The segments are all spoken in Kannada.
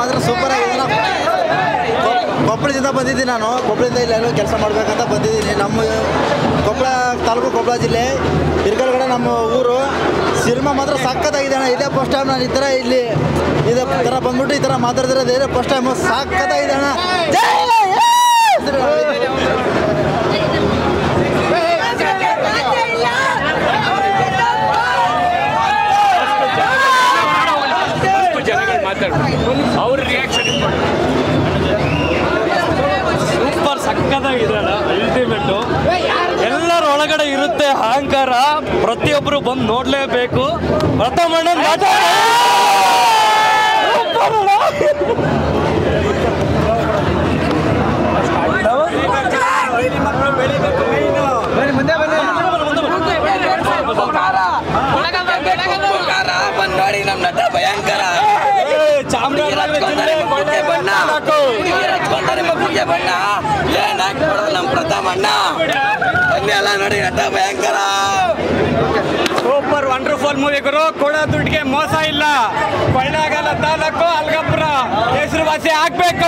ಮಾತ್ರ ಸೂಪರ್ ಆಗಿದೆ ಕೊಪ್ಪಳದಿಂದ ಬಂದಿದ್ದೀನಿ ನಾನು ಕೊಪ್ಪಳದಿಂದ ಇಲ್ಲೆಲ್ಲೋ ಕೆಲಸ ಮಾಡಬೇಕಂತ ಬಂದಿದ್ದೀನಿ ನಮ್ಮ ಕೊಪ್ಪಳ ತಾಲೂಕು ಕೊಪ್ಪಳ ಜಿಲ್ಲೆ ಹಿರ್ಗಲ್ಗಡೆ ನಮ್ಮ ಊರು ಸಿನಿಮಾ ಮಾತ್ರ ಸಖತ್ತಾಗಿದೆ ಅಣ್ಣ ಇದೇ ಫಸ್ಟ್ ಟೈಮ್ ನಾನು ಈ ಥರ ಇಲ್ಲಿ ಇದೇ ಥರ ಬಂದ್ಬಿಟ್ಟು ಈ ಥರ ಮಾತಾಡ್ತಿರೋದು ಇದೇ ಫಸ್ಟ್ ಟೈಮು ಸಖತ್ತಾಗಿದೆ ಅಣ್ಣ ಜೈ! ಜನಗಳು ಮಾತಾಡ್ತಾರೆ ಅವ್ರ ರಿಯಾಕ್ಷನ್ ಸೂಪರ್ ಸಕ್ಕತ್ತಾಗಿದೆ ಅಣ್ಣ ಅಲ್ಟಿಮೇಟು ಎಲ್ಲರ ಒಳಗಡೆ ಇರುತ್ತೆ ಅಹಂಕಾರ ಪ್ರತಿಯೊಬ್ಬರು ಬಂದು ನೋಡ್ಲೇಬೇಕು ಪ್ರಥಮಣ್ಣ ನಟ Super ಅಣ್ಣ. ಬಂದ್ ನೋಡಿ ನಮ್ ನಟ ಭಯಂಕರ ಏ, ಚಾಮರಾಜನಗರ ಜಿಲ್ಲೆ ಮಕ್ಕಳಿಗೆ ಬಣ್ಣ ಸಾಕು. ಹಚ್ಕೊಂತಾರೆ ಮಕ್ಕಳಿಗೆ ಬಣ್ಣ ಏನ್ ಹಾಕ್ಬಿಡೋ ನಮ್ ಪ್ರತಾಪ್ ಅಣ್ಣ ಬನ್ನಿ ಎಲ್ಲ ನೋಡಿ ನಟ ಭಯಂಕರ ಸೂಪರ್ ವಂಡರ್ಫುಲ್ ಮೂವಿ ಗುರು ಕೊಡೋ ದುಡ್ಡಿಗೆ ಮೋಸ ಇಲ್ಲ ಕೊಳ್ಳೇಗಾಲ ತಾಲೂಕು ಅಲ್ಗಪುರ ಹೆಸರುವಾಸಿ ಆಗ್ಬೇಕು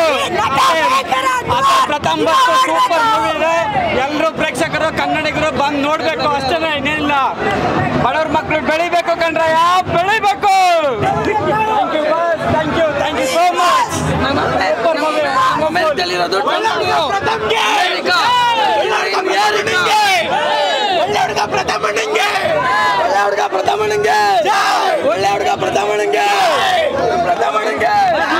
ಪ್ರಥಮ ಸೂಪರ್ ಮೂವಿ ಇದೆ ಎಲ್ಲರೂ ಪ್ರೇಕ್ಷಕರು ಕನ್ನಡಿಗರು ಬಂದು ನೋಡ್ಬೇಕು ಅಷ್ಟೇ ಇನ್ನೇನಿಲ್ಲ ಬಡವ್ರ ಮಕ್ಕಳು ಬೆಳಿಬೇಕು ಕಣ್ರಯ್ಯ ಬೆಳಿಬೇಕು thank you thank you thank you so much moment ಅಲ್ಲಿರೋದು ಅಮೆರಿಕ ಅಮೆರಿಕ ಒಳ್ಳೆ ಹುಡುಗ ಪ್ರತಾಪ್ ಅಣ್ಣಂಗೆ ಒಳ್ಳೆ ಹುಡುಗ ಪ್ರತಾಪ್ ಅಣ್ಣಂಗೆ ಒಳ್ಳೆ ಹುಡುಗ ಪ್ರತಾಪ್ ಅಣ್ಣಂಗೆ ಪ್ರತಾಪ್ ಅಣ್ಣಂಗೆ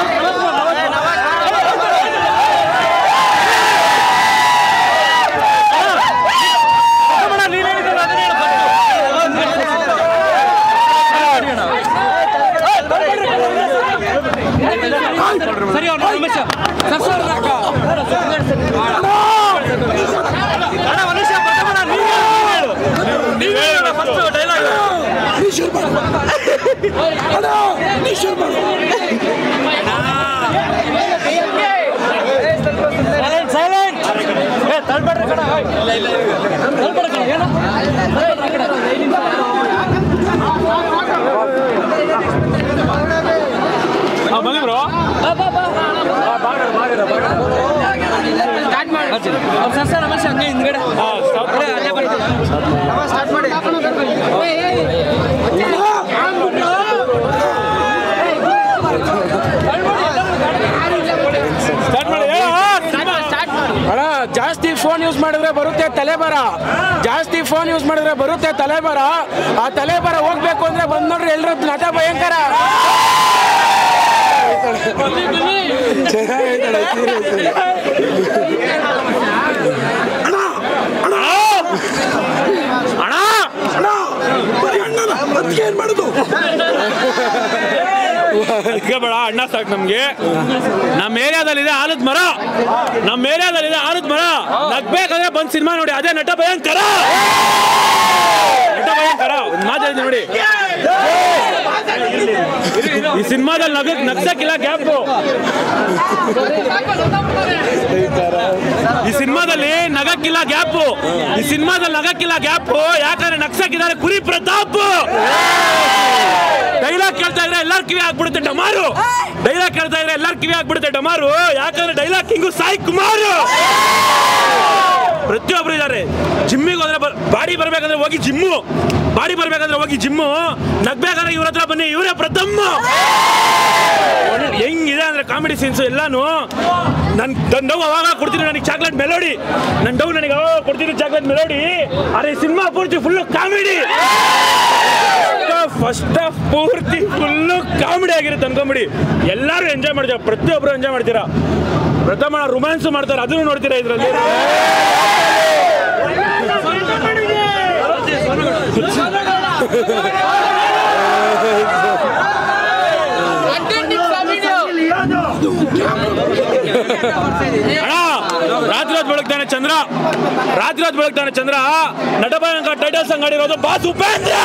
ಸರಿ ಅವ್ರು ನಿಮಿಷ ಸರ್ ಸರ್ ಅಕ್ಕ. ಅಣ್ಣ, ಒಂದ್ ನಿಮಿಷ ಬರ್ತಾಮಣ್ಣ, ನೀವ್ ಹೇಳು, ನೀವ್ ಹೇಳು. ನೀವ್ ಹೇಳು first dialogue. Silent, silent. ಏ, ತಳ್ಬೇಡ್ರಿ ಕಣ, ಓಯ್. ತಳ್ಬೇಡ್ರಿ ಕಣ, ಏನು? ತಳ್ಬೇಡ್ರಿ ಆ ಕಡೆ. ಹಾ, ಬನ್ನಿ ಬ್ರೋ ಸರ್ ಸರ್ ರಮೇಶ್ ಹಂಗೆ ಹಿಂದ್ಗಡೆ ಅಲ್ಲೇ ಬರ್ತೀನಿ ಅಣ್ಣ ಜಾಸ್ತಿ ಫೋನ್ ಯೂಸ್ ಮಾಡಿದ್ರೆ ಬರುತ್ತೆ ತಲೆಬರ ಜಾಸ್ತಿ ಫೋನ್ ಯೂಸ್ ಮಾಡಿದ್ರೆ ಬರುತ್ತೆ ತಲೆಬರ ಆ ತಲೆಬರ ಹೋಗ್ಬೇಕು ಅಂದ್ರೆ ಬಂದ್ ನೋಡ್ರಿ ಎಲ್ರು ನಟ ಭಯಂಕರ ಅದಕ್ಕೆ ಬೇಡ ಅಣ್ಣ ಸಾಕು ನಮ್ಗೆ ನಮ್ಮ ಏರಿಯಾದಲ್ಲಿದೆ ಆಲದ ಮರ ನಮ್ಮ ಏರಿಯಾದಲ್ಲಿದೆ ಆಲದ ಮರ ನಗ್ಬೇಕಾದ್ರೆ ಬಂದ್ ಸಿನಿಮಾ ನೋಡಿ ಅದೇ ನಟ ಭಯಂಕರ ನಟ ಭಯಂಕರ ಒಂದ್ ಮಾತು ಹೇಳ್ತೀನಿ ನೋಡಿ ಈ ಸಿನಿಮಾದಲ್ಲಿ ನಗಕ್ ನಗ್ಸಕ್ಕಿಲ್ಲ ಗ್ಯಾಪ್ ಈ ಸಿನಿಮಾದಲ್ಲಿ ನಗಕ್ಕಿಲ್ಲ ಗ್ಯಾಪ್ ಈ ಸಿನಿಮಾದಲ್ಲಿ ನಗಕ್ಕಿಲ್ಲ ಗ್ಯಾಪ್ ಯಾಕಂದ್ರೆ ನಗ್ಸಕ್ಕಿದ್ದಾರೆ ಕುರಿ ಪ್ರತಾಪ್ ಡೈಲಾಗ್ ಕೇಳ್ತಾ ಇದ್ರೆ ಎಲ್ಲಾರ ಕಿವಿ ಆಗ್ಬಿಡುತ್ತೆ ಡಮಾರು ಡೈಲಾಗ್ ಕೇಳ್ತಾ ಇದ್ರೆ ಎಲ್ಲಾರ ಕಿವಿ ಆಗ್ಬಿಡುತ್ತೆ ಡಮಾರು ಯಾಕಂದ್ರೆ ಡೈಲಾಗ್ ಕಿಂಗು ಸಾಯಿ ಕುಮಾರ್ ಪ್ರತಿಯೊಬ್ರು ಇದ್ದಾರೆ ಜಿಮ್ಮಿಗೆ ಹೋದ್ರೆ ಬಾಡಿ ಬರ್ಬೇಕಂದ್ರೆ ಹೋಗಿ ಜಿಮ್ಮು ಬಾಡಿ ಬರ್ಬೇಕಂದ್ರೆ ಹೋಗಿ ಜಿಮ್ಮು ನಗ್ಬೇಕಾದ್ರೆ ಇವ್ರ ಹತ್ರ ಬನ್ನಿ ಇವರೇ ಪ್ರಥಮ ಹೆಂಗಿದೆ ಅಂದ್ರೆ ಕಾಮಿಡಿ ಸೀನ್ಸ್ ಎಲ್ಲಾನು ನನ್ ನನ್ನ ಡವ್ ಅವಾಗ ಕೊಡ್ತೀನಿ ನನಗೆ ಚಾಕ್ಲೇಟ್ ಮೆಲೋಡಿ ನನ್ನ ಡವ್ ನನಗೆ ಅವಾಗ ಕೊಡ್ತೀನಿ ಚಾಕ್ಲೇಟ್ ಮೆಲೋಡಿ ಅರೆ ಸಿನಿಮಾ ಪೂರ್ತಿ ಫುಲ್ಲು ಕಾಮಿಡಿ ಫಸ್ಟ್ ಆಫ್ ಪೂರ್ತಿ ಫುಲ್ಲು ಕಾಮಿಡಿ ಆಗಿರುತ್ತೆ ಅನ್ಕೊಂಬಿಡಿ ಎಲ್ಲರೂ ಎಂಜಾಯ್ ಮಾಡ್ತೀರಾ ಪ್ರತಿಯೊಬ್ಬರು ಎಂಜಾಯ್ ಮಾಡ್ತೀರಾ ಪ್ರಥಮ ರೊಮ್ಯಾನ್ಸ್ ಮಾಡ್ತಾರೆ ಅದನ್ನು ನೋಡ್ತೀರಾ ಇದರಲ್ಲಿ ಅಣ್ಣ ರಾತ್ರಿ ಹೊತ್ತು ಬೆಳಗ್ತಾನೆ ಚಂದ್ರ ರಾತ್ರಿ ಹೊತ್ತು ಬೆಳಗ್ತಾನೆ ಚಂದ್ರ ನಟಭಯಂಕ ಟೈಟಲ್ ಸಾಂಗ್ ಆಡಿರೋದು ಬಾಸ್ ಉಪೇಂದ್ರ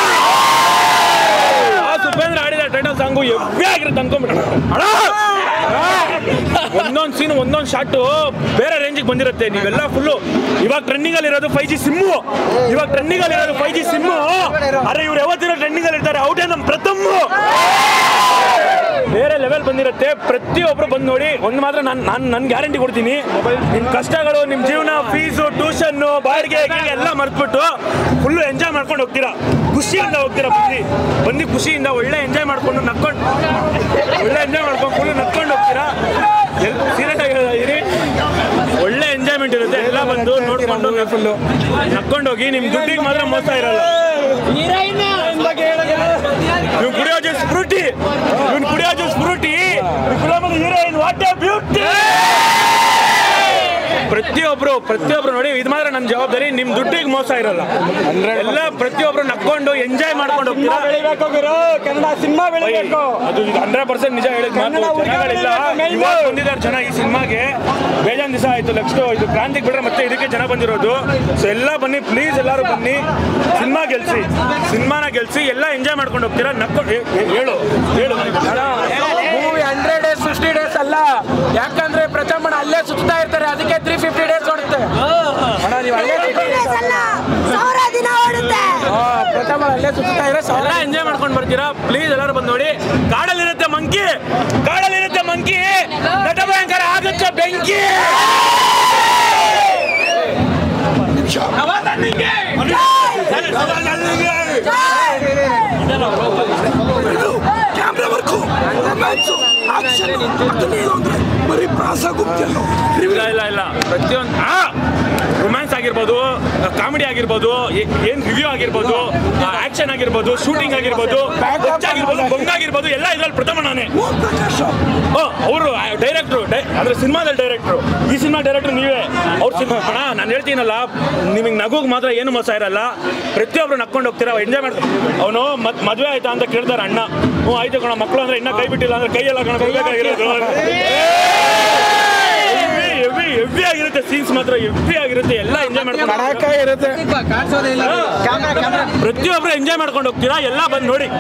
ಬಾಸ್ ಉಪೇಂದ್ರ ಆಡಿದ ಟೈಟಲ್ ಸಾಂಗು ಎವ್ವಿ ಆಗಿರುತ್ತೆ ಅನ್ಕೊಂಬಿಟ್ಟ ಅಣ್ಣ ಒಂದೊಂದು ಸೀನ್ ಒಂದೊಂದು ಶಾಟು ಬೇರೆ ರೇಂಜಿಗೆ ಬಂದಿರುತ್ತೆ ನೀವೆಲ್ಲ ಫುಲ್ಲು ಇವಾಗ ಟ್ರೆಂಡಿಂಗ್ ಅಲ್ಲಿ ಇರೋದು ಫೈವ್ ಜಿ ಸಿಮ್ಮು ಇವಾಗ ಟ್ರೆಂಡಿಂಗ್ ಅಲ್ಲಿ ಇರೋದು ಫೈವ್ ಜಿ ಸಿಮ್ಮು ಅರೆ ಇವ್ರು ಯಾವತ್ತಿರೋ ಟ್ರೆಂಡಿಂಗ್ ಅಲ್ಲಿ ಇರ್ತಾರೆ ಔಟೇ ನಮ್ಮ ಪ್ರಥಮ ಬೇರೆ ಲೆವೆಲ್ ಮೊಬೈಲ್ ಬಂದಿರುತ್ತೆ ಪ್ರತಿಯೊಬ್ರು ಬಂದು ನೋಡಿ ಒಂದು ಮಾತ್ರ ನಾನು ನಾನು ನನ್ನ ಗ್ಯಾರಂಟಿ ಕೊಡ್ತೀನಿ ನಿಮ್ಮ ಕಷ್ಟಗಳು ನಿಮ್ಮ ಜೀವನ ಫೀಸು ಟ್ಯೂಷನ್ನು ಬಾಡಿಗೆ ಗೀಡಿಗೆ ಎಲ್ಲ ಮರ್ತ್ಬಿಟ್ಟು ಫುಲ್ಲು ಎಂಜಾಯ್ ಮಾಡ್ಕೊಂಡು ಹೋಗ್ತೀರಾ ಖುಷಿಯಿಂದ ಹೋಗ್ತೀರಾ ಬಂದು ಬಂದು ಖುಷಿಯಿಂದ ಒಳ್ಳೆ ಎಂಜಾಯ್ ಮಾಡ್ಕೊಂಡು ನಕ್ಕೊಂಡು ಒಳ್ಳೆ ಎಂಜಾಯ್ ಮಾಡ್ಕೊಂಡು ಫುಲ್ಲು ನಕ್ಕೊಂಡು ಹೋಗ್ತೀರಾ ಸೀರಿಯಸ್ ಆಗಿ ಇರಿ ಒಳ್ಳೆ ಎಂಜಾಯ್ಮೆಂಟ್ ಇರುತ್ತೆ ಎಲ್ಲ ಬಂದು ನೋಡ್ಕೊಂಡು ಫುಲ್ಲು ನಕ್ಕೊಂಡು ಹೋಗಿ ನಿಮ್ಮ ದುಡ್ಡಿಗೆ ಮಾತ್ರ ಮೋಸ ಇರಲ್ಲ ನೀವು ಕುಡಿಯೋ ಜ್ಯೂಸ್ ಫ್ರೂಟಿ ನೀವು ಕುಡಿಯೋ juice Frooti heroine what a beauty ಪ್ರತಿಯೊಬ್ರು ಪ್ರತಿಯೊಬ್ರು ನೋಡಿ ಇದು ಮಾತ್ರ ನನ್ನ ಜವಾಬ್ದಾರಿ ನಿಮ್ ದುಡ್ಡಿಗೆ ಮೋಸ ಇರಲ್ಲ ಎಲ್ಲ ಪ್ರತಿಯೊಬ್ರು ನಕ್ಕೊಂಡು ಎಂಜಾಯ್ ಮಾಡ್ಕೊಂಡು ಹೋಗ್ತೀರಾ ಬೆಳಿಬೇಕು ಗುರು ಕನ್ನಡ ಸಿನಿಮಾ ಬೆಳಿಬೇಕು ಅದು ಹಂಡ್ರೆಡ್ ಪರ್ಸೆಂಟ್ ನಿಜ ಹೇಳಿದ ಮಾತು ಕನ್ನಡ ಹುಡುಗ ಜನಗಳಿಲ್ಲ ಬೆಳಿಬೇಕು, ಇವಾಗ ಬಂದಿದ್ದಾರೆ ಜನ ಈ ಸಿನಿಮಾಗೆ ಬೇಜಾನ್ ದಿವಸ ಆಯ್ತು ನೆಕ್ಸ್ಟ್ ಇದು ಕ್ರಾಂತಿಗೆ ಬಿಟ್ರೆ ಮತ್ತೆ ಇದಕ್ಕೆ ಜನ ಬಂದಿರೋದು ಸೊ ಎಲ್ಲ ಬನ್ನಿ ಪ್ಲೀಸ್ ಎಲ್ಲರೂ ಬನ್ನಿ ಸಿನಿಮಾ ಗೆಲ್ಸಿ ಸಿನಿಮಾನ ಗೆಲ್ಸಿ ಎಲ್ಲ ಎಂಜಾಯ್ ಮಾಡ್ಕೊಂಡು ಹೋಗ್ತೀರಾ ನಕ್ಕೊಂಡು ಹೇ- ಹೇ- ಹೇಳು ಹೇಳು movie hundred days fifty days ಅಲ್ಲ ಯಾಕಂದ್ರೆ ಪ್ರಥಮಣ ಅಲ್ಲೇ ಸುತ್ತಾ ಇರ್ತಾರೆ ಅದಕ್ಕೆ ತ್ರೀ ಫಿಫ್ಟಿ ಡೇಸ್ ಓಡುತ್ತೆ ಅಣ್ಣ ನೀವು ಅಲ್ಲೇ ಸಾವಿರ ದಿನ ಓಡುತ್ತೆ ಪ್ರಥಮ ಅಲ್ಲೇ ಸುತ್ತಾ ಇರೋ ಎಲ್ಲ ಎಂಜಾಯ್ ಮಾಡ್ಕೊಂಡು ಬರ್ತೀರಾ ಪ್ಲೀಸ್ ಎಲ್ಲರೂ ಬಂದು ನೋಡಿ ಕಾಡಲ್ಲಿರುತ್ತೆ ಮಂಕಿ ಕಾಡಲ್ಲಿರುತ್ತೆ ಮಂಕಿ ನಟ ಭಯಂಕರ ಆಗುತ್ತೆ ಬೆಂಕಿ ಕ್ಯಾಮ್ರಾ ವರ್ಕು ರೊಮ್ಯಾನ್ಸು ಆಕ್ಷನ್ ಅದನ್ನೇನು ಅಂದ್ರೆ ಬರೀ ಪ್ರಾಸ ಗುಪ್ತಿಯನ್ನು ಇಲ್ಲ ಇಲ್ಲ ಇಲ್ಲ ಪ್ರತಿಯೊಂದು ರೊಮ್ಯಾನ್ಸ್ ಆಗಿರ್ಬೋದು ಕಾಮಿಡಿ ಆಗಿರ್ಬೋದು ಏ- ಏನ್ ರಿವ್ಯೂ ಆಗಿರ್ಬೋದು ಆಕ್ಷನ್ ಆಗಿರ್ಬೋದು ಶೂಟಿಂಗ್ ಆಗಿರ್ಬೋದು ಹುಚ್ಚ ಆಗಿರ್ಬೋದು ಬೊಂಗ ಆಗಿರ್ಬೋದು ಎಲ್ಲ ಇದ್ರಲ್ಲಿ ಪ್ರಥಮ ನಾನೇ ಓಂ ಪ್ರಕಾಶ್ ಅವರು ಡೈರೆಕ್ಟ್ರು ಅಂದ್ರೆ ಸಿನಿಮಾದಲ್ಲಿ ಡೈರೆಕ್ಟ್ರು ಈ ಸಿನಿಮಾ ಡೈರೆಕ್ಟ್ರು ನೀವೇ ಅವ್ರ ಸಿನಿಮಾ ಅಣ್ಣ ನಾನು ಹೇಳ್ತೀನಲ್ಲ ನಿಮಗೆ ನಗುಗ್ ಮಾತ್ರ ಏನು ಮೋಸ ಇರಲ್ಲ ಪ್ರತಿಯೊಬ್ರು ನಕ್ಕೊಂಡು ಹೋಗ್ತೀರಾ ಎಂಜಾಯ್ ಮಾಡ್ತಾರೆ ಅವನು ಮತ್ ಮದುವೆ ಆಯ್ತಾ ಅಂತ ಕೇಳ್ತಾರೆ ಅಣ್ಣ ಹ್ಞೂ ಆಯ್ತು ಕಣ ಮಕ್ಕಳು ಅಂದ್ರೆ ಇನ್ನ ಕೈ ಬಿಟ್ಟಿಲ್ಲ ಅಂದ್ರೆ ಕೈಯೆಲ್ಲ ಕಣ ಬರ್ಬೇಕಾಗಿರೋದು ಹೆವಿ ಹೆವಿ ಆಗಿರುತ್ತೆ ಸೀನ್ಸ್ ಮಾತ್ರ ಹೆವಿ ಆಗಿರುತ್ತೆ ಎಲ್ಲ ಎಂಜಾಯ್ ಮಾಡ್ಕೊಂಡು ಇರುತ್ತೆ ಪ್ರತಿಯೊಬ್ರು ಎಂಜಾಯ್ ಮಾಡ್ಕೊಂಡು ಹೋಗ್ತೀರಾ ಎಲ್ಲ ಬಂದು ನೋಡಿ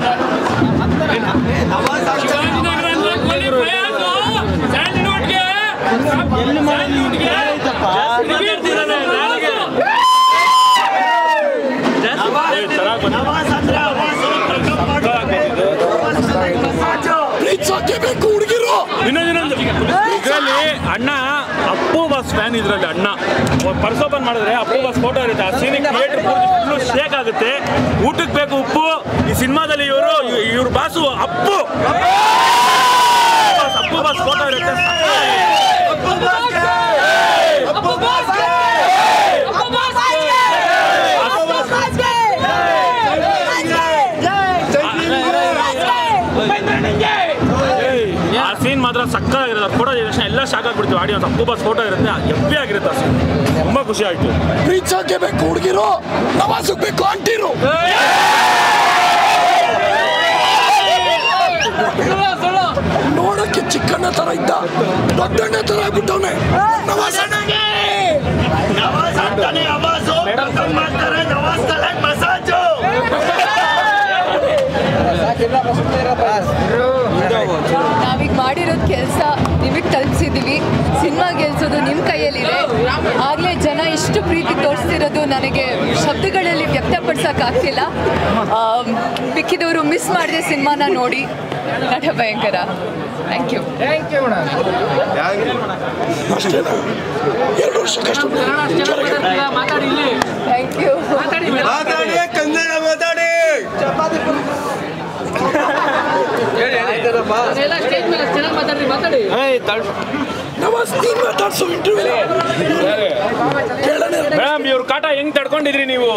ಪ್ರೀತ್ಸೋಕೆ ಬೇಕು ಹುಡುಗಿರು ಇನ್ನೊಂದಿನೊಂದು ಇದರಲ್ಲಿ ಅಣ್ಣ ಅಪ್ಪು ಬಾಸ್ ಫ್ಯಾನ್ ಇದರಲ್ಲಿ ಅಣ್ಣ ಪರ್ಸ್ ಓಪನ್ ಮಾಡಿದ್ರೆ ಅಪ್ಪು ಬಾಸ್ ಫೋಟೋ ಇರುತ್ತೆ ಆ ಸೀನಿಗೆ ಥಿಯೇಟರ್ ಫುಲ್ ಶೇಕ್ ಆಗುತ್ತೆ ಊಟಕ್ಕೆ ಬೇಕು ಉಪ್ಪು ಈ ಸಿನಿಮಾದಲ್ಲಿ ಇವರು ಇವ್ರ boss Appu Appu boss photo ಇರುತ್ತೆ ಆ ಸೀನ್ ಮಾತ್ರ ಸಕ್ಕತ್ತಾಗಿರುತ್ತೆ ಫೋಟೋ ತಕ್ಷಣ ಎಲ್ಲ ಶಾಕ್ ಆಗ್ಬಿಡ್ತೀವಿ ಆಡಿಯನ್ಸ್ ಅಪ್ಪು ಬಾಸ್ ಫೋಟೋ ಇರುತ್ತೆ ಹೆವಿ ಆಗಿರುತ್ತೆ ಆ scene. ತುಂಬಾ ಖುಷಿ ಆಯ್ತು ಪ್ರೀತ್ಸೋಕೆ ಬೇಕು ಹುಡುಗಿರು ನವಾಸಕ್ ಬೇಕು ಅಂಟಿರು ನೋಡಕ್ಕೆ ಚಿಕ್ಕಣ್ಣ ತರ ಇದ್ದ ದೊಡ್ಡಣ್ಣ ತರ ಆಗ್ಬಿಟ್ಟವನೆ ನವಾಸ ನಾವೀಗ ಮಾಡಿರೋದು ಕೆಲಸ ನಿಮಗೆ ತಲುಪಿಸಿದ್ದೀವಿ ಸಿನಿಮಾ ಗೆಲ್ಸೋದು ನಿಮ್ಮ ಕೈಯಲ್ಲಿದೆ ಆಗಲೇ ಜನ ಇಷ್ಟು ಪ್ರೀತಿ ತೋರಿಸ್ತಿರೋದು ನನಗೆ ಶಬ್ದಗಳಲ್ಲಿ ವ್ಯಕ್ತಪಡಿಸೋಕ್ಕಾಗ್ತಿಲ್ಲ ಆಮ್, ಮಿಕ್ಕಿದವರು ಮಿಸ್ ಮಾಡಿದೆ ಸಿನಿಮಾನ ನೋಡಿ ನಟ ಭಯಂಕರ ಥ್ಯಾಂಕ್ ಯು ಅಷ್ಟೇನಾ ಎರಡು ವರ್ಷ ಕಷ್ಟ ಥ್ಯಾಂಕ್ ಯು ನವಾಸ್ ನೀನ್ ಮಾತಾಡ್ಸೋ ಇಂಟರ್ವ್ಯೂ ಕೇಳೋಣ ಮೇಡಮ್ ಇವ್ರ ಕಾಟ ಹೆಂಗ್ ತಡ್ಕೊಂಡಿದ್ರಿ ನೀವು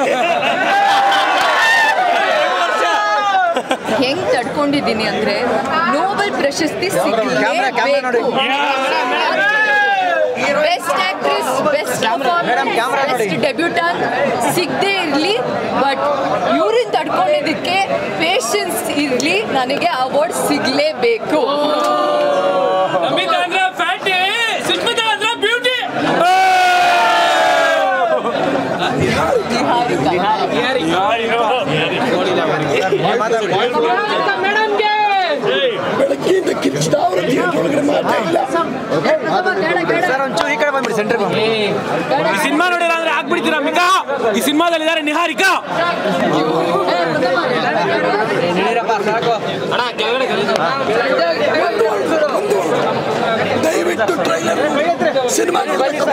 ಹೆಂಗ್ ತಡ್ಕೊಂಡಿದ್ದೀನಿ ಅಂದ್ರೆ ನೋಬೆಲ್ ಪ್ರಶಸ್ತಿ ಸಿಗಲೇಬೇಕು best actress best best debutant ಸಿಗದೆ ಇರಲಿ ಬಟ್ ಇವ್ರನ್ನ ತಡ್ಕೊಂಡಿದ್ದಕ್ಕೆ ಪೇಷನ್ಸ್ ಇರಲಿ ನನಗೆ ಅವಾರ್ಡ್ ಸಿಗಲೇಬೇಕು ಬೆಳಗ್ಗೆಯಿಂದ ಕಿರ್ಚಿದ ಅವ್ರ ಥಿಯೇಟರ್ ಒಳಗಡೆ ಮಾತೇ ಇಲ್ಲ ಈ ಸಿನಿಮಾ ನೋಡಿಲ್ಲ ಅಂದ್ರೆ ಆಗ್ಬಿಡ್ತೀರಾ ಮಿಕಾ ಈ ಸಿನಿಮಾದಲ್ಲಿ ಇದಾರೆ ನಿಹಾರಿಕಾ ಒಂದು ದಯವಿಟ್ಟು ಟ್ರೈಲರ್ ಸಿನಿಮಾ ನೋಡ್ಬೇಕು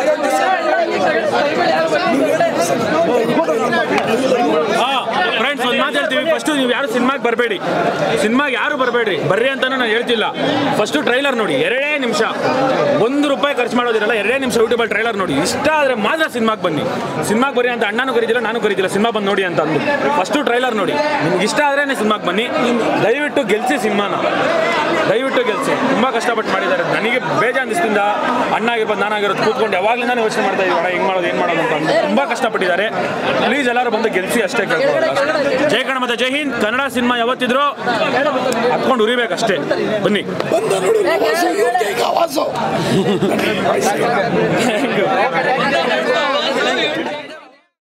ಫ್ರೆಂಡ್ಸ್ ಒಂದು ಮಾತು ಹೇಳ್ತೀವಿ ಫಸ್ಟು ನೀವು ಯಾರು ಸಿನಿಮಾಗೆ ಬರಬೇಡಿ ಸಿನಿಮಾಗೆ ಯಾರು ಬರಬೇಡಿ ಬರ್ರಿ ಅಂತಾನು ನಾನು ಹೇಳ್ತಿಲ್ಲ ಫಸ್ಟು ಟ್ರೈಲರ್ ನೋಡಿ ಎರಡೇ ನಿಮಿಷ ಒಂದು ರೂಪಾಯಿ ಖರ್ಚು ಮಾಡೋದಿರಲ್ಲ ಎರಡೇ ನಿಮಿಷ ಯೂಟ್ಯೂಬಲ್ಲಿ ಟ್ರೈಲರ್ ನೋಡಿ ಇಷ್ಟ ಆದರೆ ಮಾತ್ರ ಸಿನಿಮಾಗೆ ಬನ್ನಿ ಸಿನಿಮಾಗೆ ಬರಿ ಅಂತ ಅಣ್ಣನೂ ಕರೀತಿಲ್ಲ ನಾನು ಕರೀತಿಲ್ಲ ಸಿನಿಮಾ ಬಂದು ನೋಡಿ ಅಂತ ಅಂದು ಫಸ್ಟು ಟ್ರೈಲರ್ ನೋಡಿ ನಿಮ್ಗೆ ಇಷ್ಟ ಆದ್ರೇ ಸಿನಿಮಾಗೆ ಬನ್ನಿ ದಯವಿಟ್ಟು ಗೆಲ್ಸಿ ಸಿನಿಮಾನ ದಯವಿಟ್ಟು ಗೆಲ್ಸಿ ತುಂಬ ಕಷ್ಟಪಟ್ಟು ಮಾಡಿದ್ದಾರೆ ನನಗೆ ಬೇಜಾನ್ ದಿವಸದಿಂದ ಅಣ್ಣ ಆಗಿರ್ಬೋದು ನಾನಾಗಿರೋದು ಕೂತ್ಕೊಂಡು ಯಾವಾಗಲಿಂದ ಯೋಚನೆ ಮಾಡ್ತಾ ಇದ್ದೀವಿ ಅಣ್ಣ ಹೆಂಗೆ ಮಾಡೋದು ಏನು ಮಾಡೋದು ಅಂತ ಅಂದು ತುಂಬ ಕಷ್ಟಪಟ್ಟಿದ್ದಾರೆ ಪ್ಲೀಸ್ ಎಲ್ಲರೂ ಬಂದು ಗೆಲ್ಸಿ ಅಷ್ಟೇ ಕೇಳ್ಕೊಳ್ಳೋದು ಜೈ ಕನ್ನಡ ಮತ್ತೆ ಜೈ ಹಿಂದ್ ಕನ್ನಡ ಸಿನಿಮಾ ಯಾವತ್ತಿದ್ರು ಹತ್ಕೊಂಡು ಉರಿಬೇಕಷ್ಟೇ ಬನ್ನಿ ಬಂದ ನೋಡಿ ವಾಸು, ಇವ್ರಿಗೆ ಈಗ ವಾಸು. Thank you